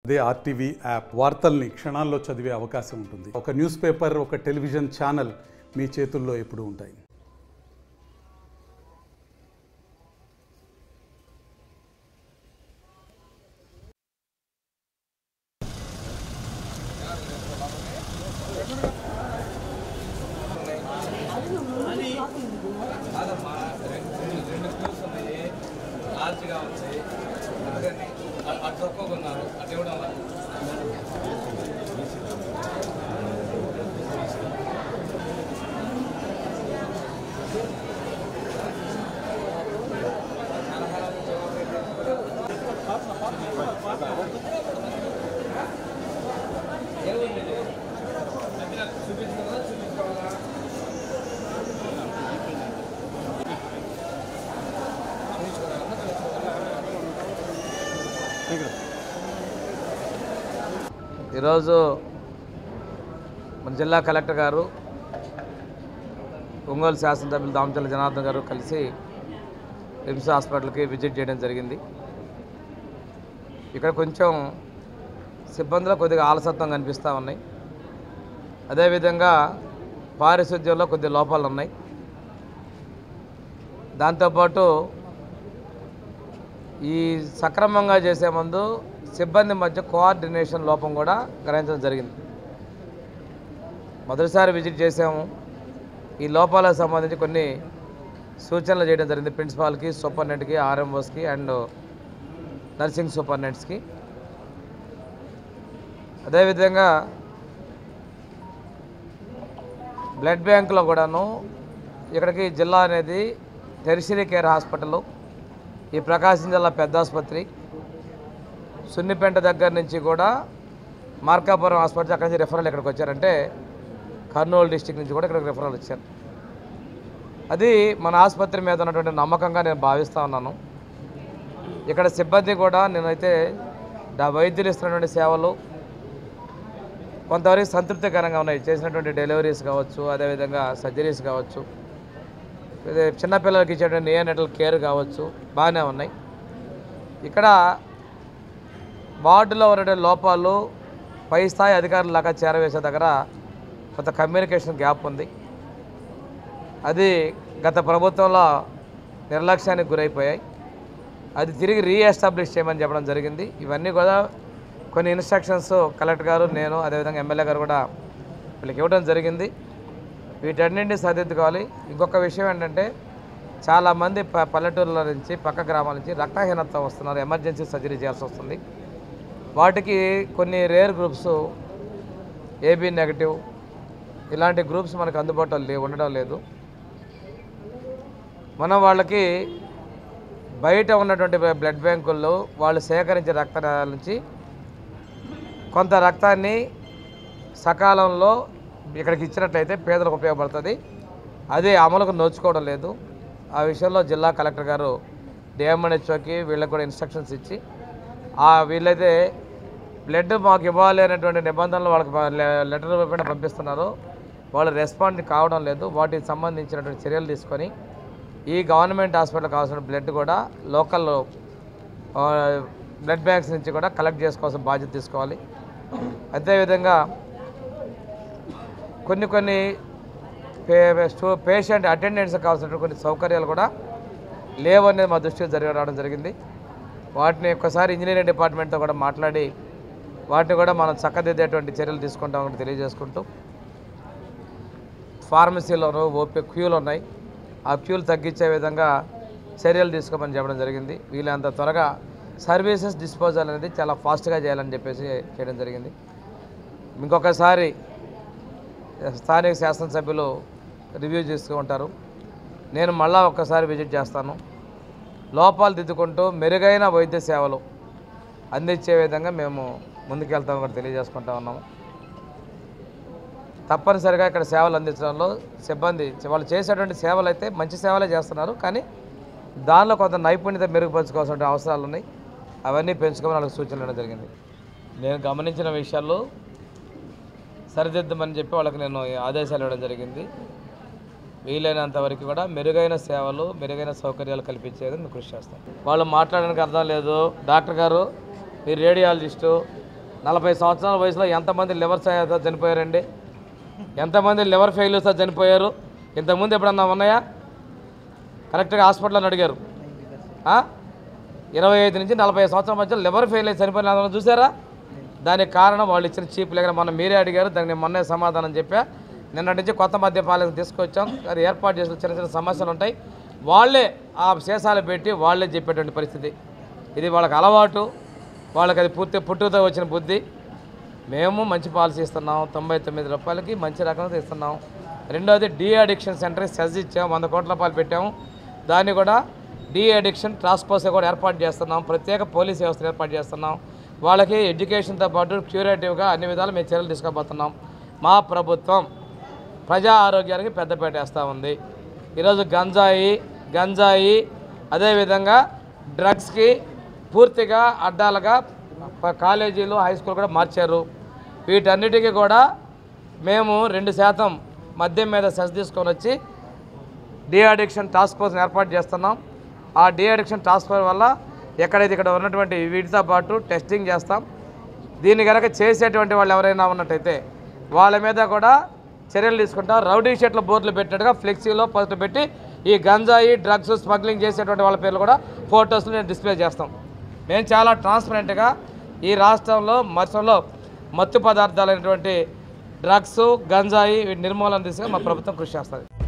అదే RTV app వార్తల్ని క్షణాల్లో చదివే అవకాశం ఉంటుంది ఒక న్యూస్ పేపర్ ఒక టెలివిజన్ ఛానల్ మీ చేతుల్లో ఎప్పుడూ ఉంటాయి లార్జ్గా ఉంది అందుకని అ- అటు తక్కువగా ఉన్నారు అటు ఇవ్వడం వల్ల ఈరోజు మన జిల్లా కలెక్టర్ గారు ఒంగోలు శాసనసభ్యులు దామచల్ల జనార్దన్ గారు కలిసి రిమ్స్ హాస్పిటల్కి విజిట్ చేయడం జరిగింది ఇక్కడ కొంచెం సిబ్బందిలో కొద్దిగా ఆలసత్వం కనిపిస్తూ ఉన్నాయి అదేవిధంగా పారిశుద్ధ్యంలో కొద్ది లోపాలు ఉన్నాయి దాంతోపాటు ఈ సక్రమంగా చేసే ముందు సిబ్బంది మధ్య కోఆర్డినేషన్ లోపం కూడా గ్రహించడం జరిగింది మొదటిసారి విజిట్ చేసాము ఈ లోపాలకు సంబంధించి కొన్ని సూచనలు చేయడం జరిగింది ప్రిన్సిపాల్కి సూపరింటెండెంట్కి ఆర్ఎంఓస్కి అండ్ నర్సింగ్ సూపరింటెండెంట్స్కి అదేవిధంగా బ్లడ్ బ్యాంకులో కూడాను ఇక్కడికి జిల్లా అనేది టెరిషరీ కేర్ హాస్పిటల్ ఈ ప్రకాశం జిల్లా పెద్ద ఆసుపత్రి సున్నిపేంట దగ్గర నుంచి కూడా మార్కాపురం హాస్పిటల్ అక్కడి నుంచి రెఫరల్ ఇక్కడికి వచ్చారంటే కర్నూలు డిస్టిక్ నుంచి కూడా ఇక్కడికి రెఫరల్ వచ్చారు అది మన ఆసుపత్రి మీద ఉన్నటువంటి నమ్మకంగా నేను భావిస్తూ ఉన్నాను ఇక్కడ సిబ్బంది కూడా నేనైతే డా- వైద్యులు ఇస్తున్నటువంటి సేవలు కొంతవరకు సంతృప్తికరంగా ఉన్నాయి చేసినటువంటి డెలివరీస్ కావచ్చు అదేవిధంగా సర్జరీస్ కావచ్చు ఇది చిన్నపిల్లలకి ఇచ్చేటువంటి నియోనటల్ కేర్ కావచ్చు బాగానే ఉన్నాయి ఇక్కడ వార్డులో ఉన్న లోపాలు పై స్థాయి అధికారుల దాకా చేరవేసే దగ్గర కొంత కమ్యూనికేషన్ గ్యాప్ ఉంది అది గత ప్రభుత్వంలో నిర్లక్ష్యానికి గురైపోయాయి అది తిరిగి రీఎస్టాబ్లిష్ చేయమని చెప్పడం జరిగింది ఇవన్నీ కూడా కొన్ని ఇన్స్ట్రక్షన్స్ కలెక్టర్ గారు నేను అదేవిధంగా ఎమ్మెల్యే గారు కూడా వీళ్ళకి ఇవ్వడం జరిగింది వీటన్నింటినీ సరిదిద్దుకోవాలి ఇంకొక విషయం ఏంటంటే చాలామంది ప పల్లెటూరుల నుంచి పక్క గ్రామాల నుంచి రక్తహీనత వస్తున్నారు ఎమర్జెన్సీ సర్జరీ చేయాల్సి వస్తుంది వాటికి కొన్ని రేర్ గ్రూప్స్ ఏబీ నెగటివ్ ఇలాంటి గ్రూప్స్ మనకు అందుబాటులో లే ఉండడం లేదు మనం వాళ్ళకి బయట ఉన్నటువంటి బ్లడ్ బ్యాంకుల్లో వాళ్ళు సేకరించే రక్త నుంచి కొంత రక్తాన్ని సకాలంలో ఇక్కడికి ఇచ్చినట్లయితే పేదలకు ఉపయోగపడుతుంది అది అమలుకు నోచుకోవడం లేదు ఆ విషయంలో జిల్లా కలెక్టర్ గారు డిఎంఎన్హెచ్ఓకి వీళ్ళకి కూడా ఇన్స్ట్రక్షన్స్ ఇచ్చి ఆ వీళ్ళైతే బ్లడ్ మాకు ఇవ్వాలి అనేటువంటి నిబంధనలు వాళ్ళకి ప- లె- లెటర్ రూపేణ పంపిస్తున్నారు వాళ్ళు రెస్పాండ్ కావడం లేదు వాటికి సంబంధించినటువంటి చర్యలు తీసుకొని ఈ గవర్నమెంట్ హాస్పిటల్ కావాల్సిన బ్లడ్ కూడా లోకల్ ఆ, బ్లడ్ బ్యాంక్స్ నుంచి కూడా కలెక్ట్ చేసుకోవాల్సిన బాధ్యత తీసుకోవాలి అదేవిధంగా కొన్ని కొన్ని పే స్టూ- పేషెంట్ అటెండెన్స్ కావాల్సిన కొన్ని సౌకర్యాలు కూడా లేవనేది మా దృష్టికి జరిగి రావడం జరిగింది వాటిని ఒక్కసారి ఇంజనీరింగ్ డిపార్ట్మెంట్తో కూడా మాట్లాడి వాటిని కూడా మనం చక్కదిద్దేటువంటి చర్యలు తీసుకుంటామని తెలియజేసుకుంటూ ఫార్మసీలోనూ ఓపీ క్యూలు ఉన్నాయి ఆ క్యూలు తగ్గించే విధంగా చర్యలు తీసుకోమని చెప్పడం జరిగింది వీళ్ళంత త్వరగా సర్వీసెస్ డిస్పోజల్ అనేది చాలా ఫాస్ట్గా చేయాలని చెప్పేసి చేయడం జరిగింది ఇంకొకసారి స్థానిక శాసనసభ్యులు రివ్యూ చేస్తూ ఉంటారు నేను మళ్ళా ఒక్కసారి విజిట్ చేస్తాను లోపాలు దిద్దుకుంటూ మెరుగైన వైద్య సేవలు అందించే విధంగా మేము ముందుకెళ్తామని కూడా తెలియజేసుకుంటా ఉన్నాము తప్పనిసరిగా ఇక్కడ సేవలు అందించడంలో సిబ్బంది వాళ్ళు చేసేటువంటి సేవలు అయితే మంచి సేవలే చేస్తున్నారు కానీ దానిలో కొంత నైపుణ్యత మెరుగుపరచుకోవాల్సిన అవసరాలు ఉన్నాయి అవన్నీ పెంచుకోమని వాళ్ళకి సూచనలు ఇవ్వడం జరిగింది నేను గమనించిన విషయాల్లో సరిదిద్దమని చెప్పి వాళ్ళకి నేను ఆదేశాలు ఇవ్వడం జరిగింది వీలైనంత వరకు కూడా మెరుగైన సేవలు మెరుగైన సౌకర్యాలు కల్పించేది నేను కృషి చేస్తాను వాళ్ళు మాట్లాడడానికి అర్థం లేదు డాక్టర్ గారు మీరు రేడియాలజిస్టు నలభై సంవత్సరాల వయసులో ఎంతమంది లివర్ తో చనిపోయారండి ఎంతమంది లివర్ ఫెయిల్యూర్స్తో చనిపోయారు ఇంతకుముందు ఎప్పుడన్నా ఉన్నాయా కరెక్ట్గా హాస్పిటల్లో అడిగారు ఆ? ఇరవై ఐదు నుంచి నలభై సంవత్సరాల మధ్య లివర్ ఫెయిల్ అయి చనిపోయిన వాళ్ళని చూసారా దానికి కారణం వాళ్ళు ఇచ్చిన చీప్ లేక మొన్న మీరే అడిగారు దానికి నేను మొన్నే సమాధానం చెప్పా నిన్నటి నుంచి కొత్త మద్య పాలన తీసుకొచ్చాం అది ఏర్పాటు చేసిన చిన్న చిన్న సమస్యలు ఉంటాయి వాళ్ళే ఆ శేషాలు పెట్టి వాళ్ళే చెప్పేటువంటి పరిస్థితి ఇది వాళ్ళకి అలవాటు వాళ్ళకి అది పూర్తి పుట్టుకతో వచ్చిన బుద్ధి మేము మంచి పాలసీ ఇస్తున్నాం తొంభై తొమ్మిది రూపాయలకి మంచి రకంగా ఇస్తున్నాం రెండోది డీ అడిక్షన్ సెంటర్ సెజ్ ఇచ్చాం వంద కోట్ల రూపాయలు పెట్టాము దాన్ని కూడా డీ అడిక్షన్ టాస్క్ ఫోర్స్ కూడా ఏర్పాటు చేస్తున్నాం ప్రత్యేక పోలీస్ వ్యవస్థను ఏర్పాటు చేస్తున్నాం వాళ్ళకి ఎడ్యుకేషన్తో పాటు క్యూరేటివ్గా అన్ని విధాలు మేము చర్యలు తీసుకోబోతున్నాం మా ప్రభుత్వం ప్రజా ఆరోగ్యానికి పెద్దపీట వేస్తూ ఉంది ఈరోజు గంజాయి గంజాయి అదేవిధంగా డ్రగ్స్కి పూర్తిగా అడ్డాలుగా ప- కాలేజీలు హై స్కూల్ కూడా మార్చారు వీటన్నిటికీ కూడా మేము రెండు శాతం మద్యం మీద సెస్ తీసుకొని వచ్చి డీ అడిక్షన్ టాస్క్ ఫోర్స్ని ఏర్పాటు చేస్తున్నాం ఆ డీ అడిక్షన్ టాస్క్ ఫోర్స్ వల్ల ఎక్కడైతే ఇక్కడ ఉన్నటువంటి వీటితో పాటు టెస్టింగ్ చేస్తాం దీన్ని కనుక చేసేటువంటి వాళ్ళు ఎవరైనా ఉన్నట్టయితే వాళ్ళ మీద కూడా చర్యలు తీసుకుంటాం రౌడీ షీట్ల బోర్డులు పెట్టినట్టుగా ఫ్లెక్సీలో పోస్టులు పెట్టి ఈ గంజాయి డ్రగ్స్ స్మగ్లింగ్ చేసేటువంటి వాళ్ళ పేర్లు కూడా ఫొటోస్ని నేను డిస్ప్లే చేస్తాం మేము చాలా ట్రాన్స్పరెంట్గా ఈ రాష్ట్రంలో మత్స్యంలో మత్తు పదార్థాలైనటువంటి డ్రగ్స్ గంజాయి వీటి నిర్మూలన దిశగా మా ప్రభుత్వం కృషి చేస్తుంది